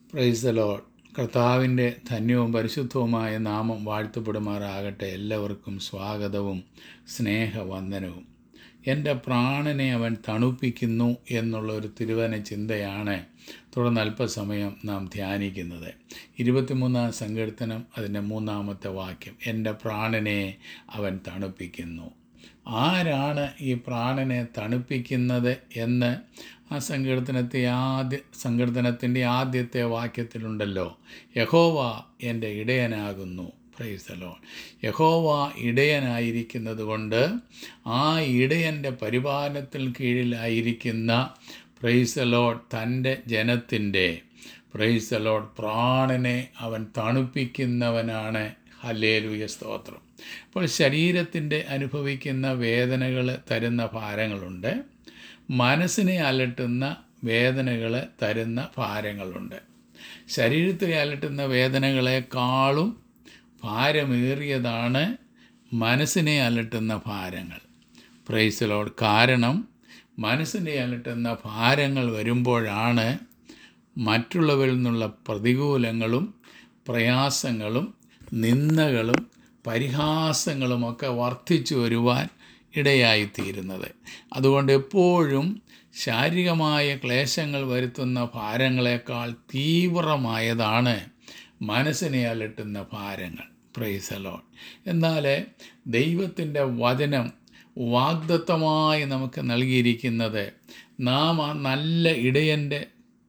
price load കർത്താവിൻ്റെ ധന്യവും പരിശുദ്ധവുമായ നാമം വാഴ്ത്തപ്പെടുമാറാകട്ടെ എല്ലാവർക്കും സ്വാഗതവും സ്നേഹവന്ദനവും എൻ്റെ പ്രാണനെ അവൻ തണുപ്പിക്കുന്നു എന്നുള്ള ഒരു തിരുവന ചിന്തയാണ് തുടർന്ന് അല്പസമയം നാം ധ്യാനിക്കുന്നത് ഇരുപത്തിമൂന്നാം സങ്കീർത്തനം അതിൻ്റെ മൂന്നാമത്തെ വാക്യം എൻ്റെ പ്രാണനെ അവൻ തണുപ്പിക്കുന്നു ആരാണ് ഈ പ്രാണനെ തണുപ്പിക്കുന്നത് എന്ന് ആ സങ്കീർത്തനത്തെ ആദ്യ സങ്കീർത്തനത്തിൻ്റെ ആദ്യത്തെ വാക്യത്തിലുണ്ടല്ലോ യഹോവ എൻ്റെ ഇടയനാകുന്നു പ്രൈസലോൺ യഹോവ ഇടയനായിരിക്കുന്നത് കൊണ്ട് ആ ഇടയൻ്റെ പരിപാലനത്തിൽ കീഴിലായിരിക്കുന്ന പ്രൈസലോഡ് തൻ്റെ ജനത്തിൻ്റെ പ്രൈസലോഡ് പ്രാണനെ അവൻ തണുപ്പിക്കുന്നവനാണ് ഹല്ലേലൂയ സ്തോത്രം അപ്പോൾ ശരീരത്തിൻ്റെ അനുഭവിക്കുന്ന വേദനകൾ തരുന്ന ഭാരങ്ങളുണ്ട് മനസ്സിനെ അലട്ടുന്ന വേദനകൾ തരുന്ന ഭാരങ്ങളുണ്ട് ശരീരത്തെ അലട്ടുന്ന വേദനകളെക്കാളും ഭാരമേറിയതാണ് മനസ്സിനെ അലട്ടുന്ന ഭാരങ്ങൾ പ്രൈസലോട് കാരണം മനസ്സിനെ അലട്ടുന്ന ഭാരങ്ങൾ വരുമ്പോഴാണ് മറ്റുള്ളവരിൽ നിന്നുള്ള പ്രതികൂലങ്ങളും പ്രയാസങ്ങളും നിന്ദകളും പരിഹാസങ്ങളുമൊക്കെ വർദ്ധിച്ചു വരുവാൻ ഇടയായിത്തീരുന്നത് അതുകൊണ്ട് എപ്പോഴും ശാരീരികമായ ക്ലേശങ്ങൾ വരുത്തുന്ന ഭാരങ്ങളെക്കാൾ തീവ്രമായതാണ് മനസ്സിനെ അലട്ടുന്ന ഭാരങ്ങൾ പ്രൈസലോൺ എന്നാൽ ദൈവത്തിൻ്റെ വചനം വാഗ്ദത്തമായി നമുക്ക് നൽകിയിരിക്കുന്നത് നാം ആ നല്ല ഇടയൻ്റെ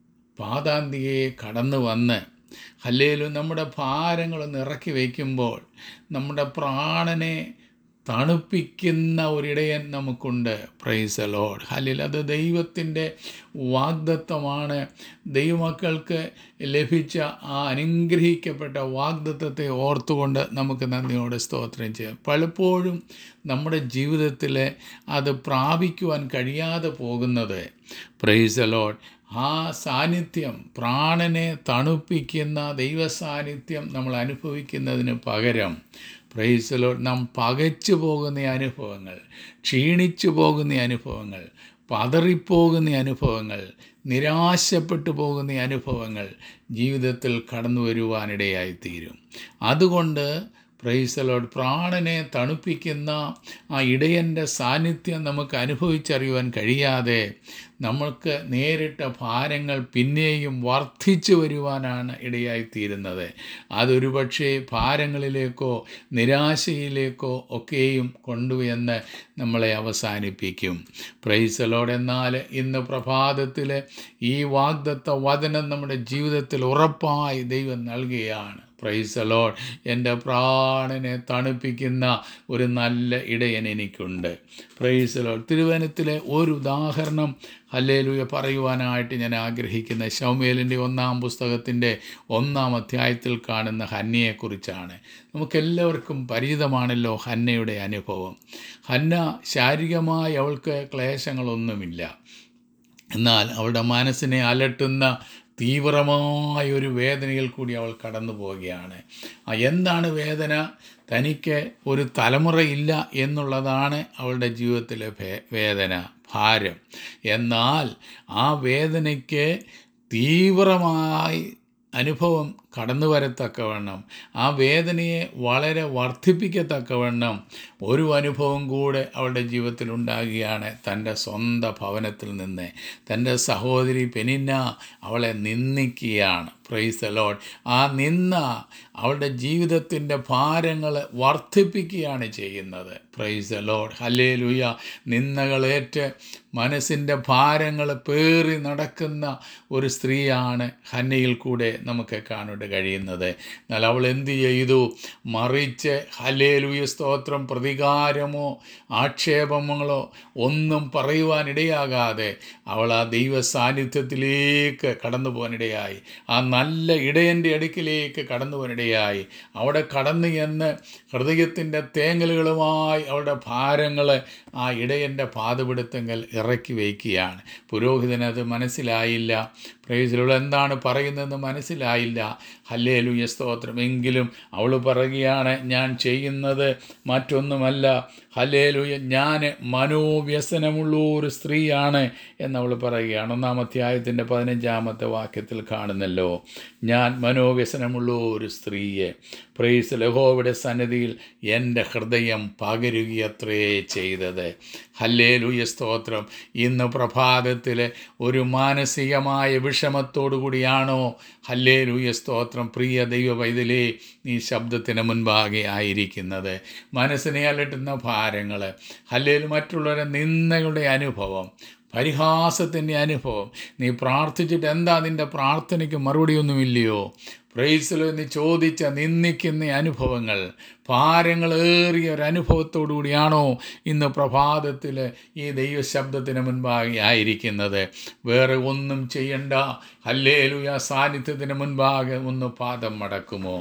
പാതാന്തിയെ കടന്നു വന്ന് അല്ലേലും നമ്മുടെ ഭാരങ്ങളൊന്ന് ഇറക്കി വയ്ക്കുമ്പോൾ നമ്മുടെ പ്രാണനെ തണുപ്പിക്കുന്ന ഒരിടയൻ നമുക്കുണ്ട് പ്രൈസ് ലോഡ് ഹല്ലിൽ അത് ദൈവത്തിൻ്റെ വാഗ്ദത്വമാണ് ദൈവമക്കൾക്ക് ലഭിച്ച ആ അനുഗ്രഹിക്കപ്പെട്ട വാഗ്ദത്വത്തെ ഓർത്തുകൊണ്ട് നമുക്ക് നന്ദിയോടെ സ്തോത്രം ചെയ്യാം പലപ്പോഴും നമ്മുടെ ജീവിതത്തിൽ അത് പ്രാപിക്കുവാൻ കഴിയാതെ പോകുന്നത് പ്രൈസ് ലോഡ് ആ സാന്നിധ്യം പ്രാണനെ തണുപ്പിക്കുന്ന ദൈവ സാന്നിധ്യം നമ്മൾ അനുഭവിക്കുന്നതിന് പകരം പ്രൈസലോ നാം പകച്ചു പോകുന്ന അനുഭവങ്ങൾ ക്ഷീണിച്ചു പോകുന്ന അനുഭവങ്ങൾ പതറിപ്പോകുന്ന അനുഭവങ്ങൾ നിരാശപ്പെട്ടു പോകുന്ന അനുഭവങ്ങൾ ജീവിതത്തിൽ കടന്നു വരുവാനിടയായിത്തീരും അതുകൊണ്ട് പ്രൈസലോട് പ്രാണനെ തണുപ്പിക്കുന്ന ആ ഇടയൻ്റെ സാന്നിധ്യം നമുക്ക് അനുഭവിച്ചറിയുവാൻ കഴിയാതെ നമ്മൾക്ക് നേരിട്ട ഭാരങ്ങൾ പിന്നെയും വർദ്ധിച്ചു വരുവാനാണ് ഇടയായിത്തീരുന്നത് അതൊരു പക്ഷേ ഭാരങ്ങളിലേക്കോ നിരാശയിലേക്കോ ഒക്കെയും കൊണ്ടുവന്ന് നമ്മളെ അവസാനിപ്പിക്കും പ്രൈസലോട് എന്നാൽ ഇന്ന് പ്രഭാതത്തിൽ ഈ വാഗ്ദത്ത വചനം നമ്മുടെ ജീവിതത്തിൽ ഉറപ്പായി ദൈവം നൽകുകയാണ് പ്രൈസ് ലോഡ് എൻ്റെ പ്രാണനെ തണുപ്പിക്കുന്ന ഒരു നല്ല ഇടയൻ എനിക്കുണ്ട് പ്രൈസ് ലോഡ് തിരുവനത്തിലെ ഒരു ഉദാഹരണം ഹല്ലേലൂയ പറയുവാനായിട്ട് ഞാൻ ആഗ്രഹിക്കുന്ന ഷൗമേലിൻ്റെ ഒന്നാം പുസ്തകത്തിൻ്റെ ഒന്നാം അധ്യായത്തിൽ കാണുന്ന ഹന്നയെക്കുറിച്ചാണ് നമുക്കെല്ലാവർക്കും പരിചിതമാണല്ലോ ഹന്നയുടെ അനുഭവം ഹന്ന ശാരീരികമായി അവൾക്ക് ക്ലേശങ്ങളൊന്നുമില്ല എന്നാൽ അവളുടെ മനസ്സിനെ അലട്ടുന്ന തീവ്രമായ ഒരു വേദനയിൽ കൂടി അവൾ കടന്നു പോവുകയാണ് ആ എന്താണ് വേദന തനിക്ക് ഒരു തലമുറയില്ല എന്നുള്ളതാണ് അവളുടെ ജീവിതത്തിലെ വേദന ഭാരം എന്നാൽ ആ വേദനയ്ക്ക് തീവ്രമായി അനുഭവം കടന്നു വരത്തക്കവണ്ണം ആ വേദനയെ വളരെ വർദ്ധിപ്പിക്കത്തക്കവണ്ണം ഒരു അനുഭവം കൂടെ അവളുടെ ജീവിതത്തിൽ ഉണ്ടാകുകയാണ് തൻ്റെ സ്വന്തം ഭവനത്തിൽ നിന്ന് തൻ്റെ സഹോദരി പെനിന്ന അവളെ നിന്ദിക്കുകയാണ് പ്രൈസ് അലോഡ് ആ നിന്ന അവളുടെ ജീവിതത്തിൻ്റെ ഭാരങ്ങൾ വർദ്ധിപ്പിക്കുകയാണ് ചെയ്യുന്നത് പ്രൈസ് അലോഡ് ഹല്ലേ ലുയ നിന്ദകളേറ്റ് മനസ്സിൻ്റെ ഭാരങ്ങൾ പേറി നടക്കുന്ന ഒരു സ്ത്രീയാണ് ഹന്നയിൽ കൂടെ നമുക്ക് കാണുവാൻ കഴിയുന്നത് എന്നാൽ അവൾ എന്ത് ചെയ്തു മറിച്ച് ഹലേലുയ സ്തോത്രം പ്രതികാരമോ ആക്ഷേപങ്ങളോ ഒന്നും പറയുവാനിടയാകാതെ അവൾ ആ ദൈവ സാന്നിധ്യത്തിലേക്ക് കടന്നു പോകാനിടയായി ആ നല്ല ഇടയൻ്റെ അടുക്കിലേക്ക് കടന്നു പോകാനിടയായി അവിടെ കടന്നു എന്ന് ഹൃദയത്തിൻ്റെ തേങ്ങലുകളുമായി അവളുടെ ഭാരങ്ങൾ ആ ഇടയൻ്റെ പാതപിടുത്തങ്ങൾ ഇറക്കി വയ്ക്കുകയാണ് പുരോഹിതനത് മനസ്സിലായില്ല പ്രൈസിലുള്ള എന്താണ് പറയുന്നതെന്ന് മനസ്സിലായില്ല ഹല്ലേലൂയ സ്തോത്രം എങ്കിലും അവൾ പറയുകയാണ് ഞാൻ ചെയ്യുന്നത് മറ്റൊന്നുമല്ല ഹല്ലേലൂയ ഞാൻ മനോവ്യസനമുള്ള ഒരു സ്ത്രീയാണ് എന്നവൾ പറയുകയാണ് ഒന്നാം അധ്യായത്തിൻ്റെ പതിനഞ്ചാമത്തെ വാക്യത്തിൽ കാണുന്നല്ലോ ഞാൻ മനോവ്യസനമുള്ള ഒരു സ്ത്രീയെ പ്രൈസ് ലഹോയുടെ സന്നിധിയിൽ എൻ്റെ ഹൃദയം പകരുകയത്രേ ചെയ്തത് ഹല്ലേലൂയ സ്തോത്രം ഇന്ന് പ്രഭാതത്തിൽ ഒരു മാനസികമായ വിഷമത്തോടു കൂടിയാണോ ഹല്ലേലൂയ സ്തോത്രം പ്രിയ ദൈവ വൈതലേ നീ ശബ്ദത്തിന് മുൻപാകെ ആയിരിക്കുന്നത് മനസ്സിനെ അലട്ടുന്ന ഭാരങ്ങൾ ഹല്ലേലു മറ്റുള്ളവരെ നിന്ദയുടെ അനുഭവം പരിഹാസത്തിൻ്റെ അനുഭവം നീ പ്രാർത്ഥിച്ചിട്ട് എന്താ നിൻ്റെ പ്രാർത്ഥനയ്ക്ക് മറുപടിയൊന്നുമില്ലയോ പ്രൈസിലോ നീ ചോദിച്ച നിന്ദിക്കുന്ന അനുഭവങ്ങൾ ഭാരങ്ങളേറിയ ഒരു അനുഭവത്തോടു കൂടിയാണോ ഇന്ന് പ്രഭാതത്തിൽ ഈ ദൈവശബ്ദത്തിന് മുൻപാകെ ആയിരിക്കുന്നത് വേറെ ഒന്നും ചെയ്യണ്ട ഹല്ലേലുയ സാന്നിധ്യത്തിന് മുൻപാകെ ഒന്ന് പാദം മടക്കുമോ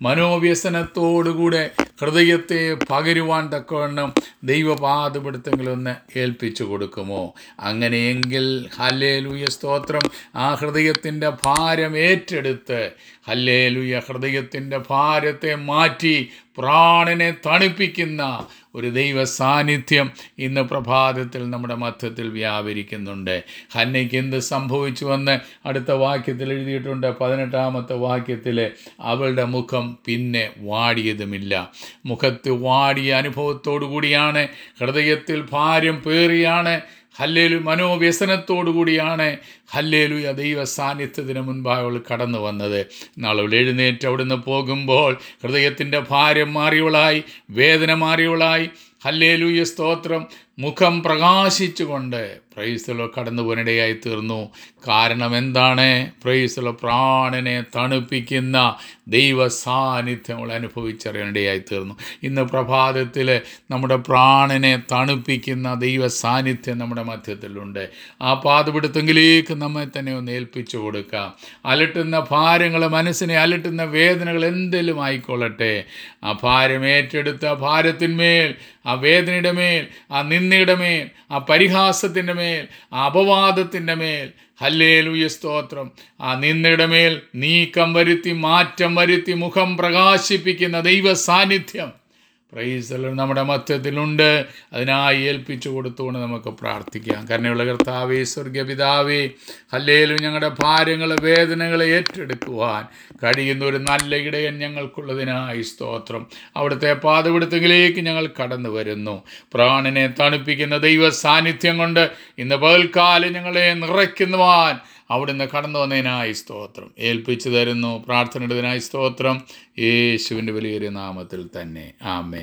മനോവ്യസനത്തോടുകൂടെ ഹൃദയത്തെ പകരുവാൻ തക്കവണ്ണം ദൈവപാദപിടുത്തങ്ങളൊന്ന് ഏൽപ്പിച്ചു കൊടുക്കുമോ അങ്ങനെയെങ്കിൽ ഹല്ലേലുയ സ്തോത്രം ആ ഹൃദയത്തിൻ്റെ ഭാരം ഏറ്റെടുത്ത് ഹല്ലേലുയ ഹൃദയത്തിൻ്റെ ഭാരത്തെ മാറ്റി പ്രാണനെ തണുപ്പിക്കുന്ന ഒരു ദൈവ സാന്നിധ്യം ഇന്ന് പ്രഭാതത്തിൽ നമ്മുടെ മധ്യത്തിൽ വ്യാപരിക്കുന്നുണ്ട് ഹന്നയ്ക്ക് എന്ത് സംഭവിച്ചുവെന്ന് അടുത്ത വാക്യത്തിൽ എഴുതിയിട്ടുണ്ട് പതിനെട്ടാമത്തെ വാക്യത്തിൽ അവളുടെ മുഖം പിന്നെ വാടിയതുമില്ല മുഖത്ത് വാടിയ അനുഭവത്തോടു കൂടിയാണ് ഹൃദയത്തിൽ ഭാരം പേറിയാണ് ഹല്ലേലു മനോവ്യസനത്തോടു കൂടിയാണ് ഹല്ലേലു ദൈവ സാന്നിധ്യത്തിന് മുൻപായി അവൾ കടന്നു വന്നത് നാളെ എഴുന്നേറ്റ് അവിടുന്ന് പോകുമ്പോൾ ഹൃദയത്തിൻ്റെ ഭാരം മാറിയവളായി വേദന മാറിയവളായി ഹല്ലേലൂയ സ്തോത്രം മുഖം പ്രകാശിച്ചുകൊണ്ട് പ്രൈസലോ കടന്നു പോനിടയായി തീർന്നു കാരണം എന്താണ് പ്രൈസലോ പ്രാണനെ തണുപ്പിക്കുന്ന ദൈവ സാന്നിധ്യം അവൾ അനുഭവിച്ചറിയാനിടയായി തീർന്നു ഇന്ന് പ്രഭാതത്തിൽ നമ്മുടെ പ്രാണനെ തണുപ്പിക്കുന്ന ദൈവ സാന്നിധ്യം നമ്മുടെ മധ്യത്തിലുണ്ട് ആ പാതപിടുത്തെങ്കിലേക്ക് നമ്മെ തന്നെ ഒന്ന് ഏൽപ്പിച്ചു കൊടുക്കാം അലട്ടുന്ന ഭാരങ്ങൾ മനസ്സിനെ അലട്ടുന്ന വേദനകൾ എന്തെങ്കിലും ആയിക്കൊള്ളട്ടെ ആ ഭാരം ഏറ്റെടുത്ത ഭാരത്തിന്മേൽ ആ വേദനയുടെ മേൽ ആ നിന്ദയുടെ മേൽ ആ പരിഹാസത്തിൻ്റെ മേൽ ആ അപവാദത്തിൻ്റെ മേൽ ഹല്ലേലൂയ സ്തോത്രം ആ നിന്ദയുടെ മേൽ നീക്കം വരുത്തി മാറ്റം വരുത്തി മുഖം പ്രകാശിപ്പിക്കുന്ന ദൈവ സാന്നിധ്യം പ്രൈസലർ നമ്മുടെ മധ്യത്തിലുണ്ട് അതിനായി ഏൽപ്പിച്ചു കൊടുത്തുകൊണ്ട് നമുക്ക് പ്രാർത്ഥിക്കാം കരുണയുള്ള കർത്താവേ സ്വർഗീയ പിതാവേ ഹല്ലേലും ഞങ്ങളുടെ ഭാരങ്ങളെ വേദനകളെ ഏറ്റെടുക്കുവാൻ കഴിയുന്ന ഒരു നല്ല ഇടയൻ ഞങ്ങൾക്കുള്ളതിനായി സ്തോത്രം അവിടുത്തെ പാതപിടുത്തങ്ങളിലേക്ക് ഞങ്ങൾ കടന്നു വരുന്നു പ്രാണനെ തണുപ്പിക്കുന്ന ദൈവ സാന്നിധ്യം കൊണ്ട് ഇന്ന് പകൽക്കാലം ഞങ്ങളെ നിറയ്ക്കുന്നുവാൻ അവിടുന്ന് കടന്നു വന്നതിനായി സ്തോത്രം ഏൽപ്പിച്ചു തരുന്നു പ്രാർത്ഥനയുടേതിനായി സ്തോത്രം യേശുവിൻ്റെ വലിയൊരു നാമത്തിൽ തന്നെ ആമേ